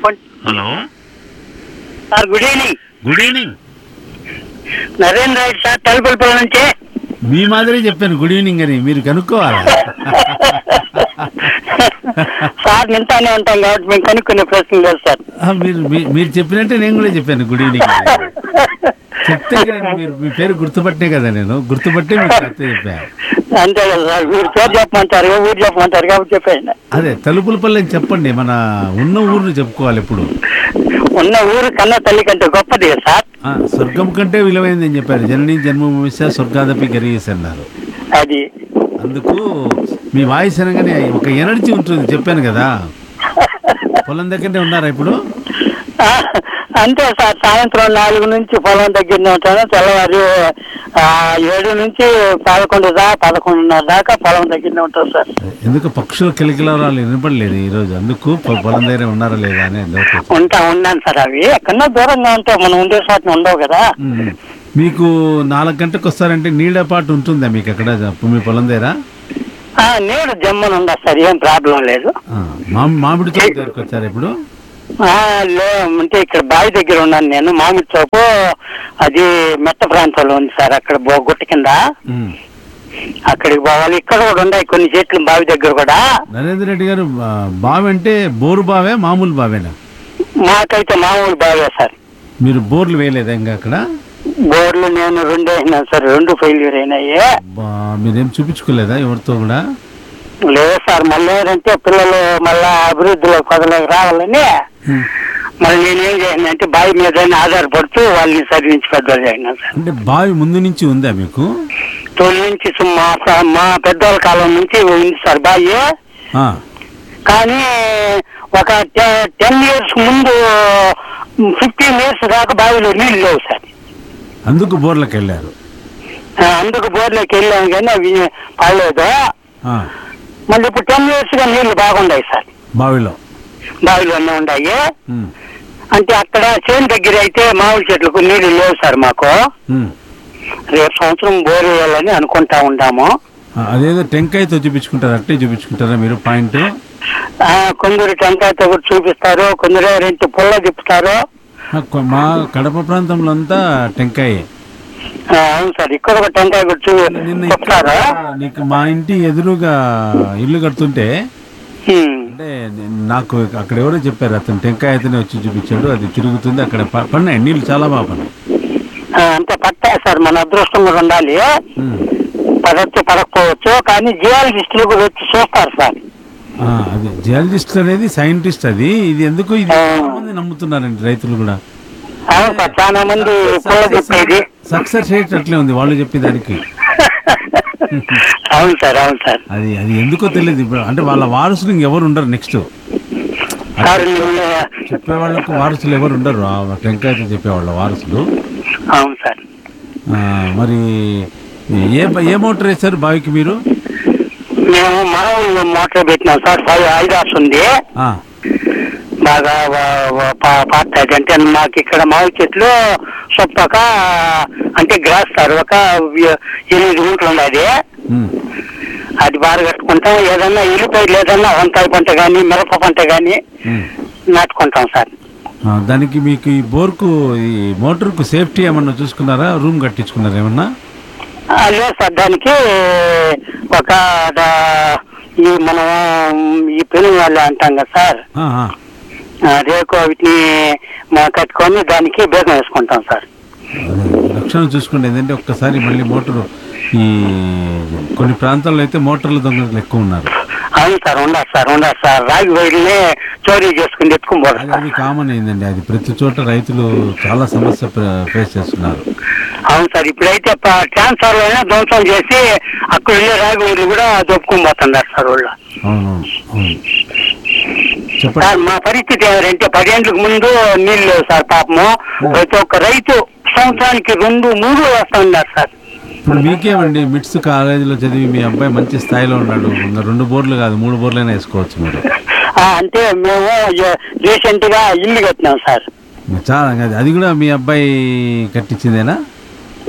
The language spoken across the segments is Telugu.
Phone hello sir good evening good evening Narendra Reddy sir Thalupulapalli నుంచి మీ మాదిరి చెప్పాను గుడ్ ఈవినింగ్ అని మీరు కనుక్కోవాలా సార్ వింటానే ఉంటాం కాబట్టి మేము కనుక్కునే ప్రశ్న లేదు సార్ ఆ, మీరు మీ- మీరు చెప్పినట్టే నేను కూడా చెప్పాను గుడ్ ఈవినింగ్ అని. చెప్తే కదా మీరు మీ పేరు గుర్తుపట్టే కదా నేను గుర్తుపట్టే మీకు చెప్తే చెప్పాను అంతే కదా సార్ మీరు పేరు చెప్పమంటారు ఊరు చెప్పమంటారు కాబట్టి చెప్పండి అదే తలుపులపల్లి అని చెప్పండి మన ఉన్న ఊరిని చెప్పుకోవాలి ఎప్పుడు ఉన్న ఊరు కన్నా తల్లి కంటే గొప్పది కదా సార్ ఆ, స్వర్గం కంటే విలువైంది అని చెప్పారు జనని జన్మభూమిశ స్వర్గాదపి గరీస్ అన్నారు అది అందుకు మీ వాయిస్ అనగానే ఒక ఎనర్జీ ఉంటుంది చెప్పాను కదా పొలం దగ్గరనే ఉన్నారా ఇప్పుడు ఆ, అంతే సార్ సాయంత్రం నాలుగు నుంచి పొలం దగ్గరనే ఉంటాను తెల్లవారు ఆ, ఏడు నుంచి పదకొండు దాకా పదకొండున్నర దాకా పొలం దగ్గరనే ఉంటాం సార్ ఎందుకు పక్షుల కిలకిలరాలు వినపడలేదు ఈ రోజు అందుకు పొ- పొలం దగ్గర ఉన్నారా లేదా అని డౌట్ వచ్చింది. ఉంటా ఉన్నాను సార్ అవి ఎక్కడన్నా దూరంగా ఉంటే మనం ఉండే చోట ఉండవు కదా ఉమ్. మీకు నాలుగు గంటలకు వస్తారంటే నీడ పాటు ఉంటుందా మీకు అక్కడ మీ పొలం దగ్గర ఆ, నేను జమ్మని ఉందా సార్ ఏం ప్రాబ్లం లేదు ఆ, మామి మామిడి తోట దగ్గరకు వచ్చారు ఇప్పుడు ఆ, లే అంటే ఇక్కడ బావి దగ్గర ఉన్నాను నేను మామిడి చోపు అది మెట్ట ప్రాంతంలో ఉంది సార్ అక్కడ బో- గుట్ట కింద ఉమ్. అక్కడికి పోవాలి ఇక్కడ కూడా ఉన్నాయి కొన్ని చెట్లు బావి దగ్గర కూడా నరేంద్ర రెడ్డి గారు ఆ, బావి అంటే బోరు బావే మామూలు బావేనా మాకైతే మామూలు బావే సార్ మీరు బోర్లు వేయలేదా ఇంకా అక్కడ బోర్లు నేను రెండు అయినాను సార్ రెండు ఫెయిల్యూర్ అయినాయి బా, మీరేం చూపించుకోలేదా ఎవరితో కూడా లేదు సార్ మళ్ళీ ఏంటంటే పిల్లలు మళ్ళా అభివృద్ధిలో కొదలకు రావాలని ఉమ్. మళ్ళీ నేనేం చేయాలంటే బావి మీద ఆధారపడుతూ వాళ్ళని చదివించి పెద్దలు అయినా సార్ అంటే బావి ముందు నుంచి ఉందా మీకు తొలి నుంచి సు- మా మా పెద్దోళ్ళ కాలం నుంచి ఉంది సార్ బావి ఆ, కానీ ఒక టెన్ ఇయర్స్ ముందు ఫిఫ్టీన్ ఇయర్స్ దాకా బావిలో నీళ్ళు లేవు సార్ అందుకు బోర్లకు వెళ్ళారు ఆ, అందుకు బోర్లోకి వెళ్ళాం కానీ అవి పడలేదు ఆ, మళ్ళీ ఇప్పుడు టెన్ ఇయర్స్ గా నీళ్లు బాగున్నాయి సార్ బావిలో బావిలోనే ఉన్నాయి ఉమ్, అంటే అక్కడ చేను దగ్గర అయితే మామిడి చెట్లకు నీళ్లు లేవు సార్ మాకు ఉమ్. రేపు సంవత్సరం బోర్ వేయాలని అనుకుంటా ఉన్నాము ఆ, అదేదో టెంకాయతో చూపించుకుంటారు అట్టే చూపించుకుంటారా మీరు పాయింట్ ఆ, కొందరు టెంకాయతో కూడా చూపిస్తారు కొందరు రెండు పుల్ల తిప్పుతారు ఆ, కొ- మా కడప ప్రాంతంలో అంతా టెంకాయే ఆ, అవును సార్ ఇక్కడ ఒక టెంకాయ కూడా చూ నిన్న చెప్తారు ఇక్కడ నీకు మా ఇంటి ఎదురుగా ఇల్లు కడుతుంటే హ్మ్. అంటే నేను- నాకు అక్కడ ఎవరో చెప్పారు అతను టెంకాయ అయితేనే వచ్చి చూపించాడు అది తిరుగుతుంది అక్కడ ప- పడినాయి నీళ్ళు చాలా బాగా పడినాయి ఆ, అంతే పట్టాయి సార్ మన అదృష్టం కూడా ఉండాలి ఉమ్. పడచ్చు పడకపోవచ్చు కానీ జియాలజిస్టులు కూడా వచ్చి చూస్తారు సార్ ఆ, అదే జియాలజిస్ట్ అనేది సైంటిస్ట్ అది ఇది ఎందుకు ఇది ఆ. చాలా మంది నమ్ముతున్నారండి రైతులు కూడా అవును సార్ చాలా మంది పుల్ల తిప్పేది సక్సెస్ రేట్ అట్లే ఉంది వాళ్ళు చెప్పేదానికి అవును సార్ అవును సార్ అది అది ఎందుకో తెలియదు ఇప్పుడు అంటే వాళ్ళ వారసులు ఇంకెవరు ఉండరు నెక్స్ట్ సార్ నేను- చెప్పే వాళ్ళకు వారసులు ఎవరు ఉండరు ఆ టెంకాయతో చెప్పేవాళ్ళ వారసులు అవును సార్ ఆ, మరి ఏ ఏ మోటార్ వేశారు బావికి మీరు మేము మామూలు మోటార్ పెట్టినాం సార్ ఫైవ్ ఐదార్స్ ఉంది ఆ, బాగా వ- వ- పా- పాతాయి అంటే మాకు ఇక్కడ మామిడి చెట్లు సొప్పక అంటే గ్రాస్ సార్ ఒక వి- ఎనిమిది గుంటలు ఉన్నది ఉమ్, అది బాగా కట్టుకుంటాం ఏదన్నా ఎల్లిపాయలు ఏదన్నా వంకాయ పంట కానీ మిరప పంట కానీ ఉమ్. నాటుకుంటాం సార్ ఆ, దానికి మీకు ఈ బోర్కు ఈ మోటార్కు సేఫ్టీ ఏమన్నా చూసుకున్నారా రూమ్ కట్టించుకున్నారా ఏమన్నా ఆ, లేదు సార్ దానికి ఒక ద- ఈ మనం ఈ పెళ్లి వాళ్ళు అంటాం కదా సార్ ఆ, ఆ. ఆ, రేకు వీటిని మనం కట్టుకొని దానికి బేగం వేసుకుంటాం సార్ అదే, లక్షణం చూసుకోండి ఏంటంటే ఒక్కసారి మళ్ళీ మోటారు ఈ కొన్ని ప్రాంతాల్లో అయితే మోటార్ల దొంగలు ఎక్కువ ఉన్నారు అవును సార్ ఉండదు సార్ ఉండదు సార్ రాగి వైర్ని చోరీ చేసుకుని ఎత్తుకుని పోదు అది సార్ అది కామన్ అయిందండి అది ప్రతి చోట రైతులు చాలా సమస్య ఫేస్ చేస్తున్నారు అవును సార్ ఇప్పుడైతే ట్రాన్స్ఫర్ అయినా ధ్వంసం చేసి అక్కడ ఉండే రాగి వైర్లు కూడా దొప్పుకొని పోతున్నారు సార్ వాళ్ళు అవునవును అవును చెప్పండి సార్ మా పరిస్థితి ఎవరంటే పదేంట్లకు ముందు నీళ్ళు లేవు సార్ పాపము ప్రతి ఒక్క రైతు సంవత్సరానికి రెండు మూడు వేస్తా ఉన్నారు సార్ ఇప్పుడు మీకేమండి మిట్స్ కాలేజీలో చదివి మీ అబ్బాయి మంచి స్థాయిలో ఉన్నాడు ఇంకా రెండు బోర్లు కాదు మూడు బోర్లైనా వేసుకోవచ్చు మీరు ఆ, అంటే మేము రీసెంట్ గా ఇల్లు కట్టినాం సార్ ఇంకా చాలా అది- అది కూడా మీ అబ్బాయి కట్టించిందేనా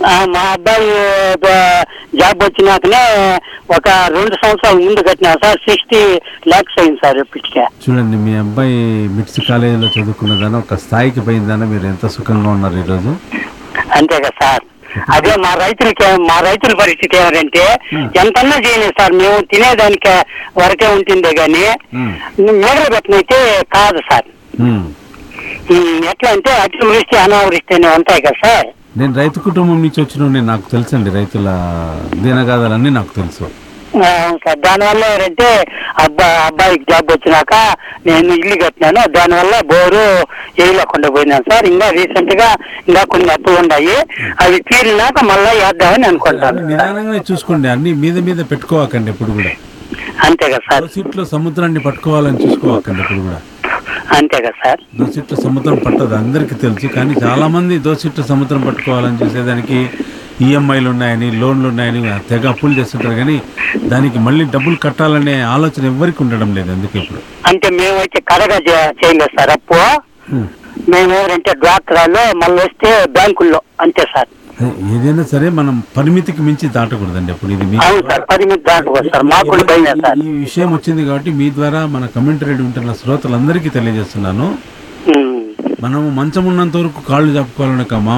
ఆ, మా అబ్బాయి బ- జాబ్ వచ్చినాకనే ఒక రెండు సంవత్సరాల ముందు కట్టినా సార్ సిక్స్టీ ల్యాక్స్ అయింది సార్ ఇప్పటికే చూడండి మీ అబ్బాయి మిట్స్ కాలేజీలో చదువుకున్నదాన ఒక స్థాయికి పోయిందాన మీరు ఎంత సుఖంగా ఉన్నారు ఈరోజు అంతే కదా సార్ అదే మా రైతులకి మా రైతుల పరిస్థితి ఏమంటే Hmm. ఎంతన్నా చేయలేదు సార్ మేము తినేదానికి వరకే ఉంటుందే గాని ఉమ్, మేడలు పెట్టినైతే కాదు సార్ ఉమ్. ఉమ్, ఎట్లా అంటే అతివృష్టి అనావృష్టి అనేవి ఉంటాయి కదా సార్ నేను రైతు కుటుంబం నుంచి వచ్చిన నాకు తెలుసండి రైతుల దీనగాథలన్నీ నాకు తెలుసు ఆ, అవును సార్ దానివల్ల ఏంటంటే అబ్బా అబ్బాయికి జాబ్ వచ్చినాక నేను ఇల్లు కట్టినాను దానివల్ల బోరు వేయలేకుండా పోయినాను సార్ ఇంకా రీసెంట్ గా ఇంకా కొన్ని అప్పులు ఉన్నాయి అవి తీరినాక మళ్ళీ వేద్దామని అనుకుంటాను అన్ని నిదానంగానే చూసుకోండి అన్ని మీద మీద పెట్టుకోవకండి ఎప్పుడు కూడా అంతే కదా సార్ దోసిట్లో సముద్రాన్ని పట్టుకోవాలని చూసుకోవకండి ఎప్పుడు కూడా అంతే కదా సార్ దోసిట్లో సముద్రం పట్టదు అందరికీ తెలుసు కానీ చాలా మంది దోసిట్లో సముద్రం పట్టుకోవాలని చూసేదానికి ఈఎంఐలు ఉన్నాయని లోన్లు ఉన్నాయని తెగ అప్పులు చేస్తుంటారు కానీ దానికి మళ్ళీ డబ్బులు కట్టాలనే ఆలోచన ఎవరికి ఉండడం లేదు అందుకే ఇప్పుడు అంటే మేమైతే కడగా చే- చేయలేదు సార్ అప్పు హ్మ్. మేము ఎవరంటే డ్వాక్రాలో మళ్ళీ వస్తే బ్యాంకుల్లో అంతే సార్ అదే, ఏదైనా సరే మనం పరిమితికి మించి దాటకూడదండి అప్పుడు ఇది మీ అవును సార్ పది మీద దాటుకోవచ్చు సార్ మాకు కూడా భయమే సార్ ఈ విషయం వచ్చింది కాబట్టి మీ ద్వారా మన కమెంటరీ ఉంటున్న శ్రోతలందరికీ తెలియజేస్తున్నాను ఉమ్. మనము మంచం ఉన్నంత వరకు కాళ్ళు చెప్పుకోవాలని ఒక మా